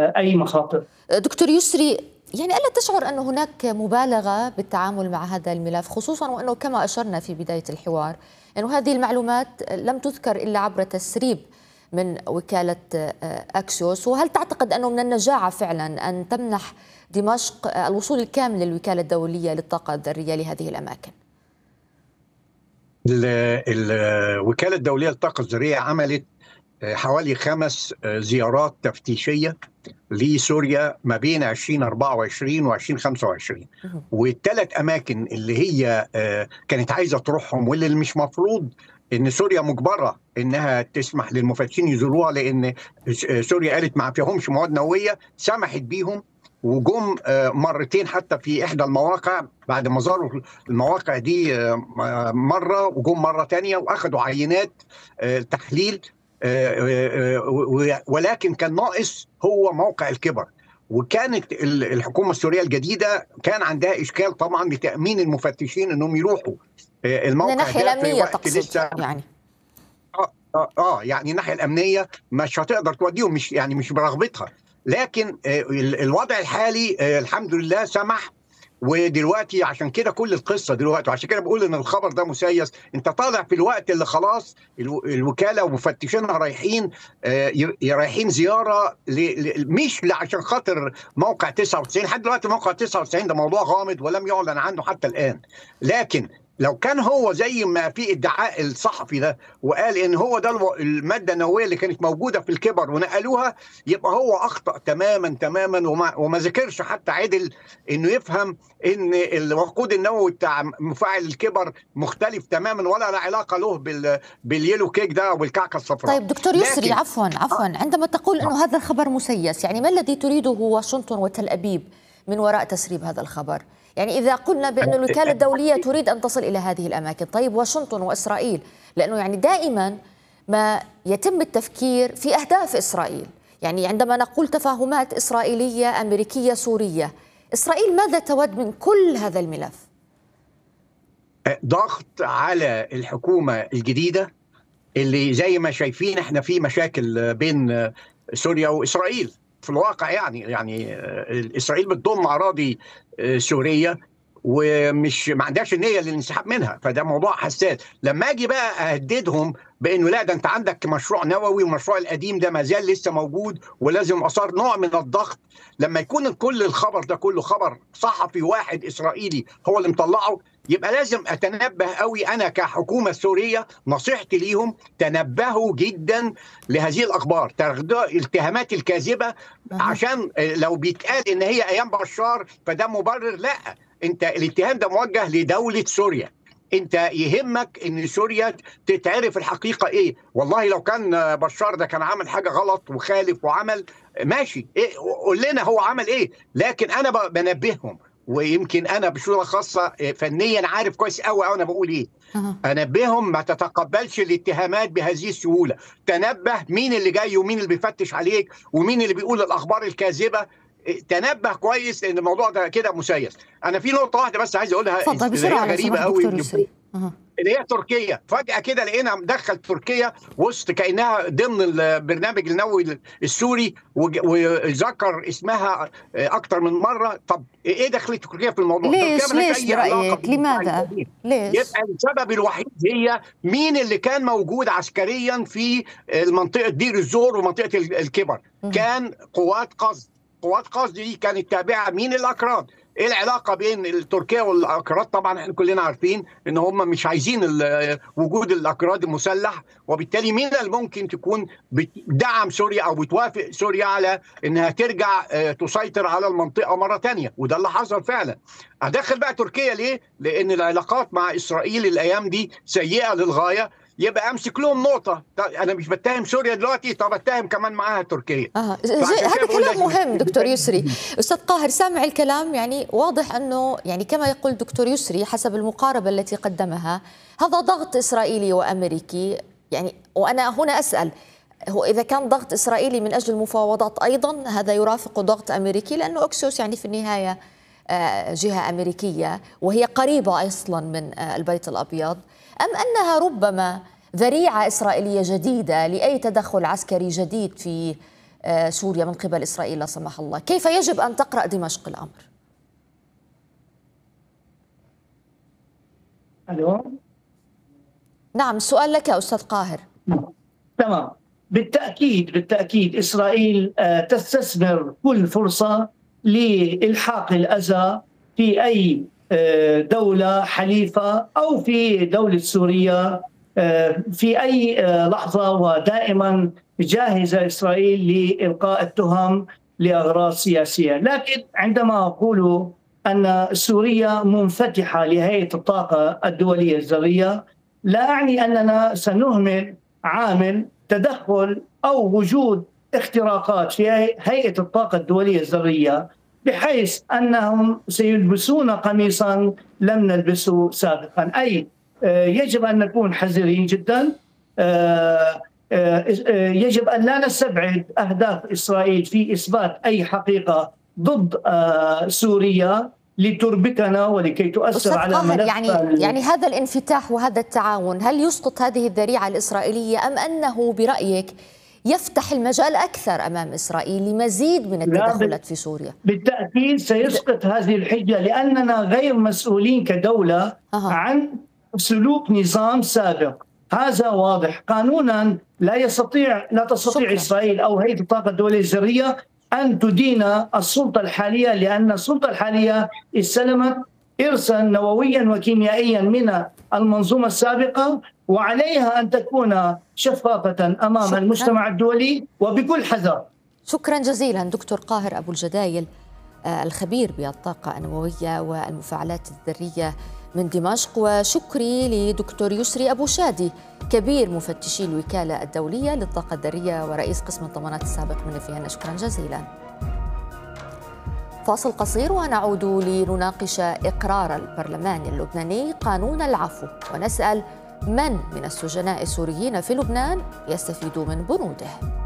اي مخاطر. دكتور يسري يعني الا تشعر ان هناك مبالغه بالتعامل مع هذا الملف خصوصا وانه كما اشرنا في بدايه الحوار انه هذه المعلومات لم تذكر الا عبر تسريب من وكاله اكسيوس وهل تعتقد انه من النجاعه فعلا ان تمنح دمشق الوصول الكامل للوكاله الدوليه للطاقه الذريه لهذه الاماكن؟ الوكاله الدوليه للطاقه الذريه عملت حوالي خمس زيارات تفتيشيه لسوريا ما بين 2024 و 2025 والثلاث اماكن اللي هي كانت عايزه تروحهم واللي مش مفروض ان سوريا مجبره انها تسمح للمفتشين يزوروها لان سوريا قالت ما فيهمش مواد نوويه سمحت بيهم وجم مرتين حتى في احدى المواقع بعد ما زاروا المواقع دي مره وجم مره تانية واخدوا عينات تحليل ولكن كان ناقص هو موقع الكبر وكانت الحكومه السوريه الجديده كان عندها اشكال طبعا لتامين المفتشين انهم يروحوا الموقع من الناحيه الامنيه تقصد يعني اه اه, آه يعني الناحيه الامنيه مش هتقدر توديهم مش يعني مش برغبتها لكن الوضع الحالي الحمد لله سمح ودلوقتي عشان كده كل القصه دلوقتي وعشان كده بقول ان الخبر ده مسيس انت طالع في الوقت اللي خلاص الوكاله ومفتشينها رايحين رايحين زياره مش عشان خاطر موقع 99 لحد دلوقتي موقع 99 ده موضوع غامض ولم يعلن عنه حتى الان لكن لو كان هو زي ما في ادعاء الصحفي ده وقال ان هو ده الماده النوويه اللي كانت موجوده في الكبر ونقلوها يبقى هو اخطا تماما تماما وما, وما ذكرش حتى عدل انه يفهم ان الوقود النووي بتاع مفاعل الكبر مختلف تماما ولا له علاقه له بال باليلو كيك ده وبالكعكه الصفراء طيب دكتور يسري عفوا عفوا عندما تقول انه هذا الخبر مسيس يعني ما الذي تريده واشنطن وتل ابيب من وراء تسريب هذا الخبر؟ يعني إذا قلنا بأن الوكالة الدولية تريد أن تصل إلى هذه الأماكن طيب واشنطن وإسرائيل لأنه يعني دائما ما يتم التفكير في أهداف إسرائيل يعني عندما نقول تفاهمات إسرائيلية أمريكية سورية إسرائيل ماذا تود من كل هذا الملف؟ ضغط على الحكومة الجديدة اللي زي ما شايفين احنا في مشاكل بين سوريا وإسرائيل في الواقع يعني يعني اسرائيل بتضم اراضي سوريه ومش ما عندهاش النيه للانسحاب منها فده موضوع حساس لما اجي بقى اهددهم بانه لا ده انت عندك مشروع نووي والمشروع القديم ده ما زال لسه موجود ولازم اثار نوع من الضغط لما يكون كل الخبر ده كله خبر صحفي واحد اسرائيلي هو اللي مطلعه يبقى لازم اتنبه قوي انا كحكومه سوريه نصيحتي ليهم تنبهوا جدا لهذه الاخبار تاخدوا الاتهامات الكاذبه عشان لو بيتقال ان هي ايام بشار فده مبرر لا انت الاتهام ده موجه لدوله سوريا انت يهمك ان سوريا تتعرف الحقيقه ايه والله لو كان بشار ده كان عمل حاجه غلط وخالف وعمل ماشي إيه قول لنا هو عمل ايه لكن انا بنبههم ويمكن انا بصوره خاصه فنيا عارف كويس قوي قوي انا بقول ايه انبههم ما تتقبلش الاتهامات بهذه السهوله تنبه مين اللي جاي ومين اللي بيفتش عليك ومين اللي بيقول الاخبار الكاذبه تنبه كويس لان الموضوع ده كده مسيس انا في نقطه واحده بس عايز اقولها اتفضل بسرعه غريبه قوي اللي هي تركيا فجاه كده لقينا مدخل تركيا وسط كانها ضمن البرنامج النووي السوري وذكر اسمها اكتر من مره طب ايه دخلت تركيا في الموضوع ليش ليش برايك لماذا ليش يبقى السبب الوحيد هي مين اللي كان موجود عسكريا في منطقه دير الزور ومنطقه الكبر كان قوات قصد قوات قصد دي كانت تابعه مين الاكراد ايه العلاقه بين تركيا والاكراد طبعا احنا كلنا عارفين ان هم مش عايزين وجود الاكراد المسلح وبالتالي مين اللي ممكن تكون بتدعم سوريا او بتوافق سوريا على انها ترجع تسيطر على المنطقه مره تانية وده اللي حصل فعلا ادخل بقى تركيا ليه لان العلاقات مع اسرائيل الايام دي سيئه للغايه يبقى امسك لهم نقطه انا مش بتهم سوريا دلوقتي طب اتهم كمان معاها تركيا آه. هذا كلام مهم دكتور يسري استاذ قاهر سامع الكلام يعني واضح انه يعني كما يقول دكتور يسري حسب المقاربه التي قدمها هذا ضغط اسرائيلي وامريكي يعني وانا هنا اسال هو اذا كان ضغط اسرائيلي من اجل المفاوضات ايضا هذا يرافق ضغط امريكي لانه اكسوس يعني في النهايه جهه امريكيه وهي قريبه اصلا من البيت الابيض ام انها ربما ذريعه اسرائيليه جديده لاي تدخل عسكري جديد في آه، سوريا من قبل إسرائيل لا سمح الله كيف يجب أن تقرأ دمشق الأمر؟ ألو نعم السؤال لك أستاذ قاهر تمام بالتأكيد بالتأكيد إسرائيل آه، تستثمر كل فرصة لإلحاق الأذى في أي آه، دولة حليفة أو في دولة سوريا آه، في أي لحظة ودائما جاهزة إسرائيل لإلقاء التهم لأغراض سياسية لكن عندما أقول أن سوريا منفتحة لهيئة الطاقة الدولية الذرية لا أعني أننا سنهمل عامل تدخل او وجود اختراقات في هيئه الطاقه الدوليه الذريه بحيث انهم سيلبسون قميصا لم نلبسه سابقا اي آه، يجب ان نكون حذرين جدا آه، آه، يجب ان لا نستبعد اهداف اسرائيل في اثبات اي حقيقه ضد سوريا لتربكنا ولكي تؤثر على ملف يعني يعني هذا الانفتاح وهذا التعاون هل يسقط هذه الذريعه الاسرائيليه ام انه برايك يفتح المجال اكثر امام اسرائيل لمزيد من التدخلات في سوريا بالتاكيد سيسقط هذه الحجه لاننا غير مسؤولين كدوله أه. عن سلوك نظام سابق هذا واضح قانونا لا يستطيع لا تستطيع شكرا. اسرائيل او هيئه الطاقه الدوليه الذريه أن تدين السلطة الحالية لأن السلطة الحالية استلمت إرثا نوويا وكيميائيا من المنظومة السابقة وعليها أن تكون شفافة أمام شكرا. المجتمع الدولي وبكل حذر شكرا جزيلا دكتور قاهر أبو الجدايل آه، الخبير بالطاقة النووية والمفاعلات الذرية من دمشق وشكري لدكتور يسري أبو شادي كبير مفتشي الوكالة الدولية للطاقة الذرية ورئيس قسم الضمانات السابق من فيينا شكرا جزيلا فاصل قصير ونعود لنناقش إقرار البرلمان اللبناني قانون العفو ونسأل من من السجناء السوريين في لبنان يستفيد من بنوده